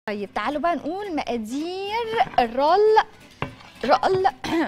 طيب تعالوا بقى نقول مقادير الرول رول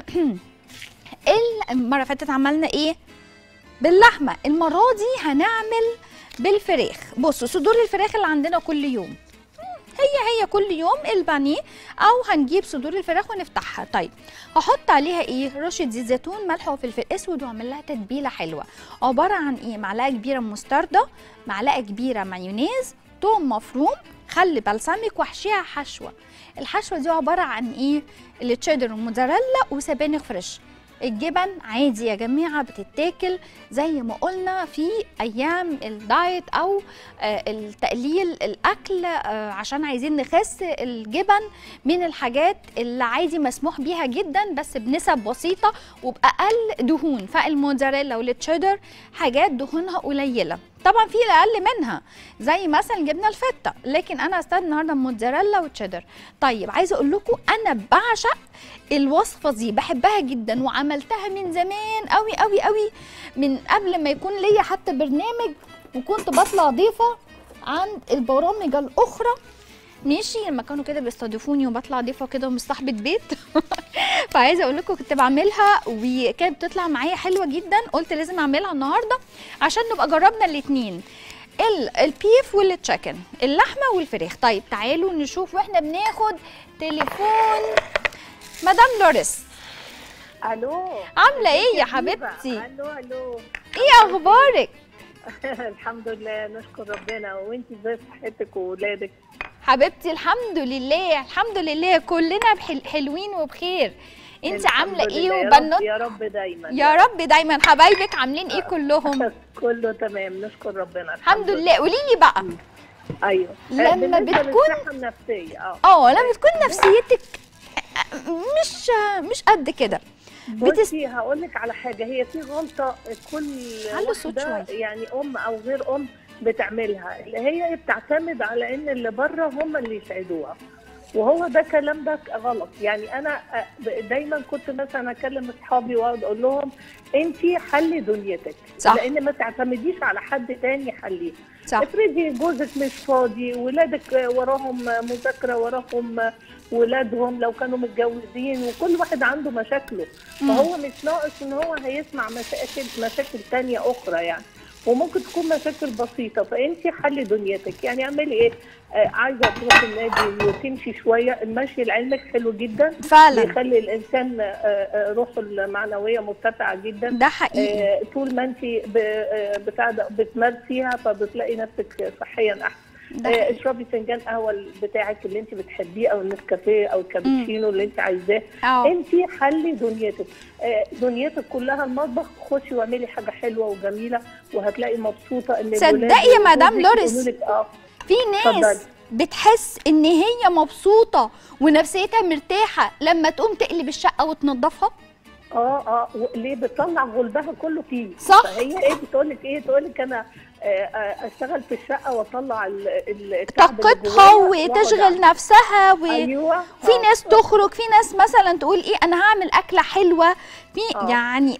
المره اللي فاتت عملنا ايه باللحمه المره دي هنعمل بالفراخ بصوا صدور الفراخ اللي عندنا كل يوم هي هي كل يوم البانيه او هنجيب صدور الفراخ ونفتحها طيب هحط عليها ايه رشه زيت زيتون ملح وفلفل اسود واعمل لها تتبيله حلوه عباره عن ايه معلقه كبيره مستردة معلقه كبيره مايونيز توم مفروم خل بلسمك واحشيها حشوه الحشوه دي عباره عن ايه التشيدر والموزاريلا وسبانخ فريش الجبن عادي يا جماعه بتتاكل زي ما قلنا في ايام الدايت او آه، التقليل الاكل آه، عشان عايزين نخس الجبن من الحاجات اللي عادي مسموح بيها جدا بس بنسب بسيطه وباقل دهون فالموزاريلا والتشيدر حاجات دهونها قليله طبعا في الاقل منها زي مثلا جبنه الفته لكن انا استخدم النهارده موتزاريلا وتشيدر طيب عايزه اقول لكم انا بعشق الوصفه دي بحبها جدا وعملتها من زمان قوي قوي قوي من قبل ما يكون ليا حتى برنامج وكنت بطلع ضيفه عند البرامج الاخرى ماشي لما كانوا كده بيستضيفوني وبطلع ضيفه كده ومش صاحبه بيت فعايزه اقول لكم كنت بعملها وكانت بتطلع معايا حلوه جدا قلت لازم اعملها النهارده عشان نبقى جربنا الاثنين البيف والتشيكن اللحمه والفراخ طيب تعالوا نشوف واحنا بناخد تليفون مدام لوريس الو عامله ايه يا حبيبة. حبيبتي الو الو ايه اخبارك الحمد لله نشكر ربنا وانت ازاي صحتك واولادك حبيبتي الحمد لله الحمد لله كلنا بحل- حلوين وبخير انت الحمد عامله ايه لله. يا رب- وبنوت يا رب دايما يا رب دايما حبايبك عاملين ايه كلهم كله تمام نشكر ربنا الحمد لله قولي لي بقى ايوه لما بالنسبة بتكون- للصحة النفسية اه اه لما تكون نفسيتك مش مش قد كده بتس... بصي هقول لك على حاجه هي في غلطه كل علوا الصوت واحده شوية. يعني ام او غير ام بتعملها اللي هي بتعتمد على ان اللي بره هم اللي يساعدوها وهو ده كلام ده غلط يعني انا آه، دايما كنت مثلا اكلم اصحابي واقعد اقول لهم انت حلي دنيتك صح. لان ما تعتمديش على حد تاني يحليها صح افرضي جوزك مش فاضي ولادك وراهم مذاكره وراهم ولادهم لو كانوا متجوزين وكل واحد عنده مشاكله فهو مش ناقص ان هو هيسمع مشاكل مشاكل تانية اخرى يعني وممكن تكون مشاكل بسيطة فانت حلي دنيتك يعني اعملي ايه آه عايزة تروحي النادي وتمشي شوية المشي لعلمك حلو جدا فعلا بيخلي الانسان آه، آه، روحه المعنوية مرتفعة جدا ده حقيقي آه، طول ما انت ب- آه، بتاع ده بتمارسيها فبتلاقي نفسك صحيا احسن ده آه، حقيقي. اشربي فنجان قهوه بتاعك اللي انت بتحبيه او النسكافيه او الكابتشينو اللي انت عايزاه اه انت حلي دنيتك آه، دنيتك كلها المطبخ خشي واعملي حاجه حلوه وجميله وهتلاقي مبسوطه ان تصدقي الولاد يا مدام وجوزك لوريس. يقولوا لك اه في ناس اتفضلي. بتحس ان هي مبسوطه ونفسيتها مرتاحه لما تقوم تقلب الشقه وتنظفها اه اه و- ليه بتطلع غلبها كله فيه صح. فهي ايه بتقول لك ايه تقول لك انا آه، آه، اشتغل في الشقه واطلع ال- ال- التعب اللي طاقتها جوايا وأقعد وتشغل نفسها و... ايوه في آه. ناس تخرج في ناس مثلا تقول ايه انا هعمل اكله حلوه في آه. يعني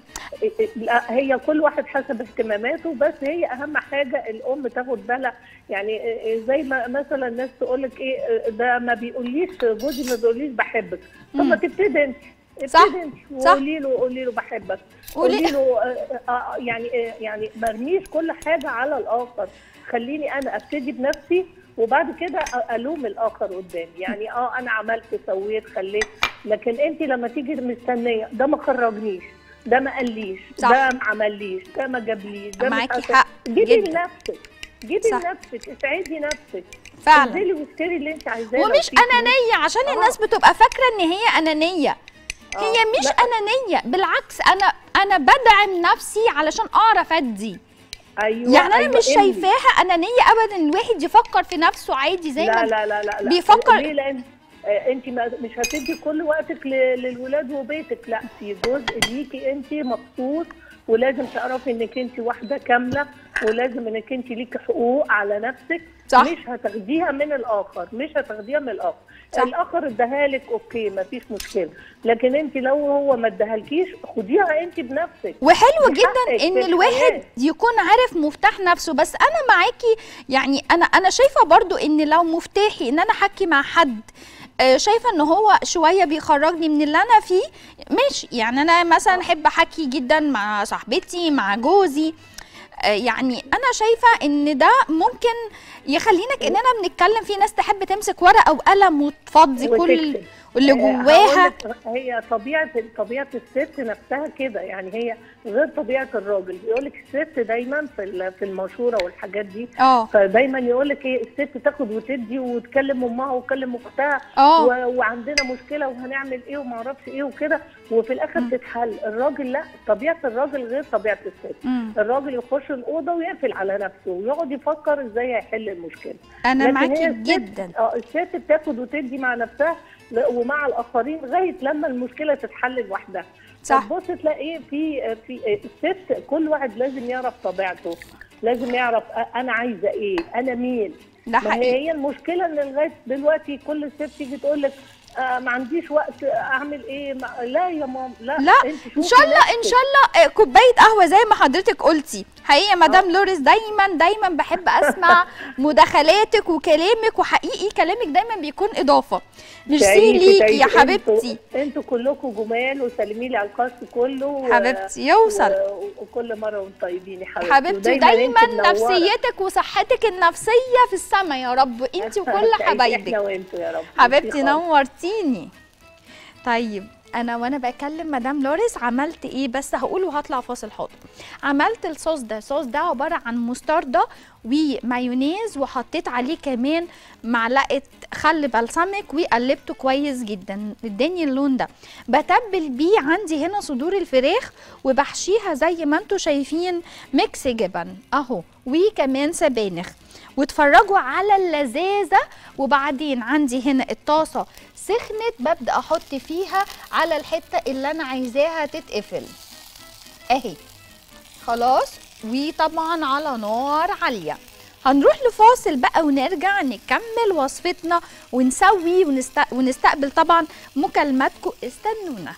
لا هي كل واحد حسب اهتماماته بس هي اهم حاجه الام تاخد بالها يعني زي ما مثلا الناس تقول لك ايه ده ما بيقوليش جوزي ما بيقوليش بحبك طب ما مم. تبتدي انت صح، ابتدي انت صح. وقولي له قولي له بحبك قولي- قولي له آه، آه، يعني آه، يعني ما ارميش كل حاجه على الاخر خليني انا ابتدي بنفسي وبعد كده الوم الاخر قدامي يعني اه انا عملت سويت خليت لكن انت لما تيجي مستنيه ده ما خرجنيش ده ما قاليش صح. ده ما عمليش ده ما جابليش ده مش معاكي عارفة- حق جيبي جدا. لنفسك جيبي صح. لنفسك اسعدي نفسك فعلا انزلي واشتري اللي انت عايزاه لو ومش في فلوس. انانيه عشان آه. الناس بتبقى فاكره ان هي انانيه هي آه، مش لا. انانيه بالعكس انا انا بدعم نفسي علشان اعرف ادي ايوه يعني انا أيوة، مش ادي. شايفاها انانيه ابدا إن الواحد يفكر في نفسه عادي زي لا ما لا لا لا لا بيفكر- ليه لان آه، انت ما- مش هتدي كل وقتك ل- للولاد وبيتك لا في جزء ليكي انت مخصوص ولازم تعرفي انك انت واحده كامله ولازم انك انت ليكي حقوق على نفسك صح. مش هتاخديها من الاخر مش هتاخديها من الاخر صح. الاخر اداها لك اوكي مفيش مشكله لكن انت لو هو ما اداهالكيش خديها انت بنفسك وحلو دي جدا حقك ان في الواحد الحياة. يكون عارف مفتاح نفسه بس انا معاكي يعني انا انا شايفه برضو ان لو مفتاحي ان انا احكي مع حد آه، شايفه ان هو شويه بيخرجني من اللي انا فيه ماشي يعني انا مثلا احب احكي جدا مع صاحبتي مع جوزي آه، يعني انا شايفه ان ده ممكن يخلينا كاننا بنتكلم في ناس تحب تمسك ورقه وقلم وتفضي كل وتكتب. اللي آه، جواها هقولك هي طبيعه طبيعه الست نفسها كده يعني هي غير طبيعه الراجل بيقول لك الست دايما في ال- في المشوره والحاجات دي اه فدايما يقول لك ايه الست تاخد وتدي وتكلم امها وتكلم اختها اه و- وعندنا مشكله وهنعمل ايه وما اعرفش ايه وكده وفي الاخر مم. تتحل الراجل لا طبيعه الراجل غير طبيعه الست مم. الراجل يخش الاوضه ويقفل على نفسه ويقعد يفكر ازاي هيحل المشكله انا لكن معاكي هي الست- جدا اه الست بتاخد وتدي مع نفسها ل- ومع الاخرين لغايه لما المشكله تتحل لوحدها صح تبص تلاقيه في في الست كل واحد لازم يعرف طبيعته لازم يعرف أ- انا عايزه ايه انا مين ده ما هي حقيقي هي المشكله ان لغايه دلوقتي كل ست تيجي تقول لك آه ما عنديش وقت اعمل ايه ما لا يا ماما لا لا، انت ان شوفي شاء الله ان نفسك. شاء الله آه، كوبايه قهوه زي ما حضرتك قلتي حقيقه مدام لوريس دايما دايما بحب اسمع مداخلاتك وكلامك وحقيقي كلامك دايما بيكون اضافه ميرسي تعيشي- ليكي يا تعيشي. حبيبتي انتوا انتوا كلكم جمال وسلمي لي على القصر كله و- حبيبتي يوصل و- وكل مره وانتم طيبين يا حبيبتي حبيبتي ودايما دايما انت منورة. نفسيتك وصحتك النفسيه في السما يا رب انت وكل تعيشي حبايبك احنا وانتوا يا رب حبيبتي خالص. نورتيني طيب انا وانا بكلم مدام لوريس عملت ايه بس هقول وهطلع فاصل حاضر عملت الصوص ده الصوص ده عباره عن مستردة ومايونيز وحطيت عليه كمان معلقه خل بلسمك وقلبته كويس جدا اداني اللون ده بتبل بيه عندي هنا صدور الفراخ وبحشيها زي ما انتم شايفين ميكس جبن اهو وكمان سبانخ واتفرجوا على اللذاذه وبعدين عندي هنا الطاسه سخنت ببدا احط فيها على الحته اللي انا عايزاها تتقفل اهي خلاص وطبعا على نار عاليه هنروح لفاصل بقى ونرجع نكمل وصفتنا ونسوي ونست... ونستقبل طبعا مكالماتكم استنونا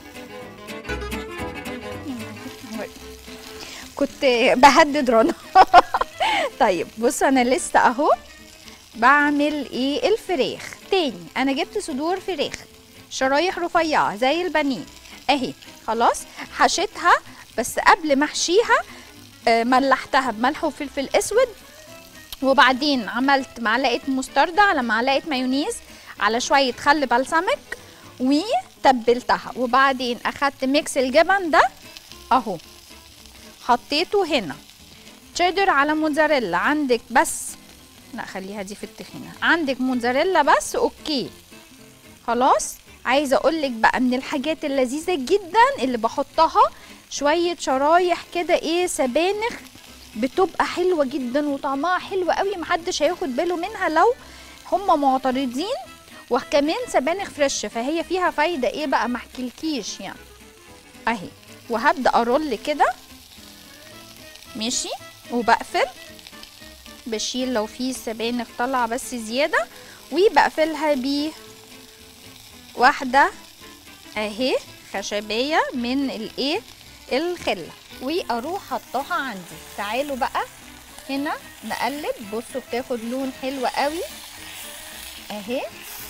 كنت بهدد رنا طيب بص انا لسه اهو بعمل ايه الفراخ تاني انا جبت صدور فراخ شرايح رفيعه زي البانيه اهي خلاص حشيتها بس قبل ما احشيها آه، ملحتها بملح وفلفل اسود وبعدين عملت معلقه مستردة على معلقه مايونيز على شويه خل بلسمك وتبلتها وبعدين اخدت ميكس الجبن ده اهو حطيته هنا تشيدر على موتزاريلا عندك بس لا خليها دي في التخينه عندك موتزاريلا بس اوكي خلاص عايزه اقول لك بقى من الحاجات اللذيذه جدا اللي بحطها شويه شرايح كده ايه سبانخ بتبقى حلوه جدا وطعمها حلو قوي محدش هياخد باله منها لو هم معترضين وكمان سبانخ فريش فهي فيها فايده ايه بقى محكيلكيش يعني اهي وهبدا ارول كده ماشي وبقفل بشيل لو في سبانخ طالعه بس زياده وبقفلها ب واحده اهي خشبيه من الايه الخله واروح حطها عندي تعالوا بقى هنا نقلب بصوا بتاخد لون حلو قوي اهي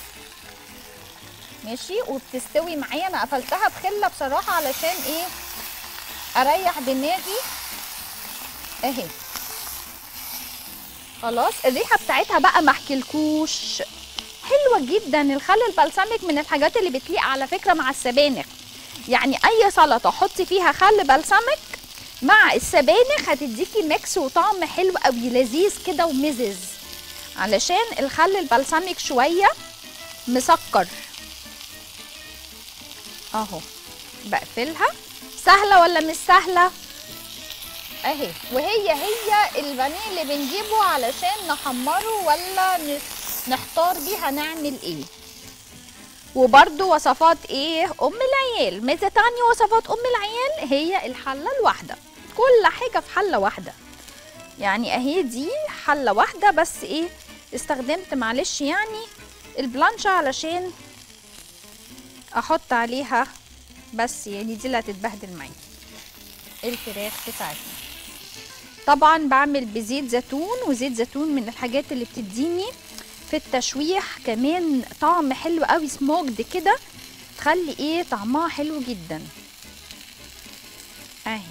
ماشي وبتستوي معايا انا قفلتها بخله بصراحه علشان ايه اريح دماغي اهي خلاص الريحه بتاعتها بقى ما احكيلكوش حلوه جدا الخل البلسمك من الحاجات اللي بتليق على فكره مع السبانخ يعني اي سلطه حطي فيها خل بلسمك مع السبانخ هتديكي ميكس وطعم حلو قوي لذيذ كده ومزز علشان الخل البلسمك شويه مسكر اهو بقفلها سهله ولا مش سهله اهي وهي هي البانيه اللي بنجيبه علشان نحمره ولا نس- نحتار بيه هنعمل ايه وبرده وصفات ايه ام العيال ميزه تانية وصفات ام العيال هي الحله الواحده كل حاجه في حله واحده يعني اهي دي حله واحده بس ايه استخدمت معلش يعني البلانشا علشان احط عليها بس يعني دي اللي هتتبهدل معايا الفراخ بتاعتنا طبعا بعمل بزيت زيتون وزيت زيتون من الحاجات اللي بتديني في التشويح كمان طعم حلو قوي سموكد كده تخلي ايه طعمها حلو جدا اهي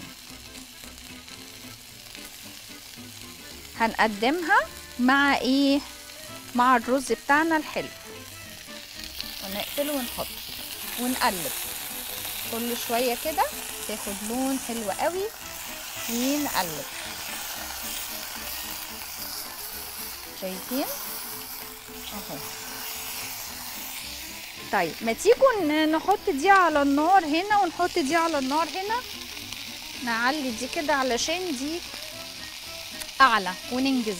هنقدمها مع ايه مع الرز بتاعنا الحلو ونقفله ونحط ونقلب كل شويه كده تاخد لون حلو قوي ونقلب شايفين اهو طيب ما تيجوا ن- نحط دي على النار هنا ونحط دي على النار هنا نعلي دي كده علشان دي اعلى وننجز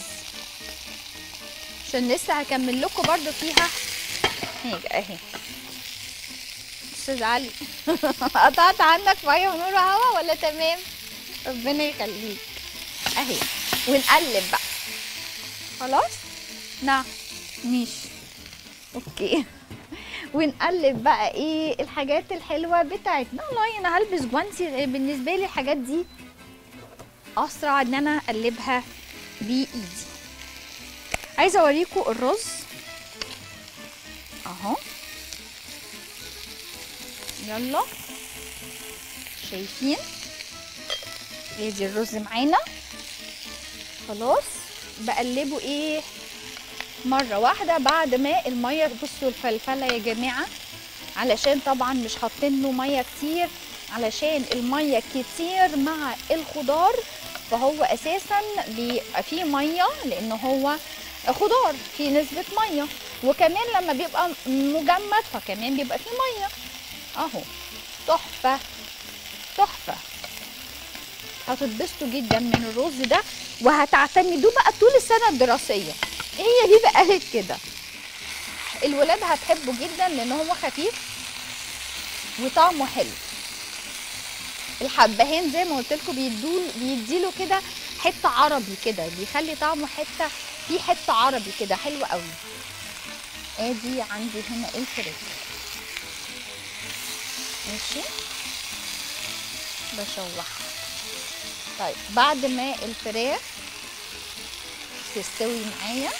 عشان لسه هكمل لكم برضو فيها هيك اهي استاذ علي قطعت عنك ميه ونور وهوا ولا تمام ربنا يخليك اهي ونقلب بقى خلاص نعم ماشي اوكي ونقلب بقى ايه الحاجات الحلوه بتاعتنا والله انا هلبس جوانتي بالنسبه لي الحاجات دي اسرع ان انا اقلبها بايدي عايزه اوريكم الرز اهو يلا شايفين ادي الرز معانا خلاص بقلبه ايه مره واحده بعد ما الميه بصوا الفلفله يا جماعه علشان طبعا مش حاطين له ميه كتير علشان الميه كتير مع الخضار فهو اساسا بيبقى فيه ميه لان هو خضار فيه نسبه ميه وكمان لما بيبقى مجمد فكمان بيبقى فيه ميه اهو تحفه تحفه هتتبسطوا جدا من الرز ده وهتعتمدوه بقى طول السنه الدراسيه هي دي بقى كده الولاد هتحبه جدا لان هو خفيف وطعمه حلو الحبهان زي ما قلت لكم بيدول بيديله كده حته عربي كده بيخلي طعمه حته في حته عربي كده حلو قوي ادي عندي هنا الفراخ ماشي بشوحها طيب بعد ما الفراخ تستوي معايا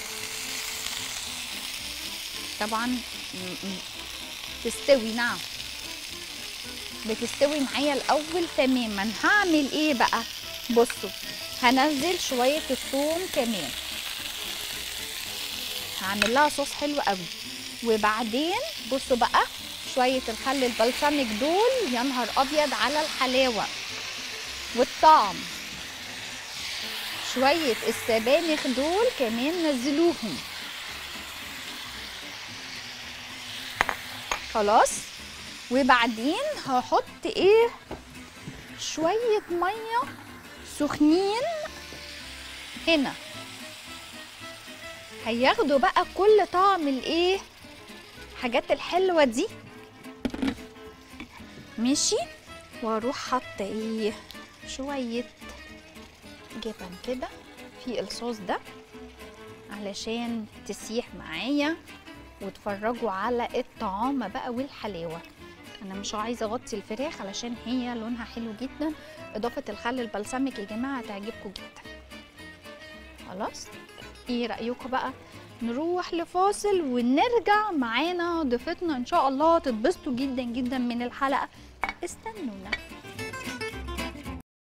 طبعا م- م- تستوي نعم بتستوي معايا الاول تماما هعمل ايه بقى بصوا هنزل شويه الثوم كمان هعمل لها صوص حلو قوي وبعدين بصوا بقى شويه الخل البلسمك دول يا نهار ابيض على الحلاوه والطعم شويه السبانخ دول كمان نزلوهم خلاص وبعدين هحط ايه شويه ميه سخنين هنا هياخدوا بقى كل طعم الايه الحاجات الحلوه دي ماشي واروح حاطه ايه شويه جبن كده في الصوص ده علشان تسيح معايا وتفرجوا على الطعامه بقى والحلاوه انا مش عايزه اغطي الفراخ علشان هي لونها حلو جدا اضافه الخل البلسمك يا جماعه هتعجبكم جدا خلاص ايه رايكم بقى نروح لفاصل ونرجع معانا ضيفتنا ان شاء الله تتبسطوا جدا جدا من الحلقه استنونا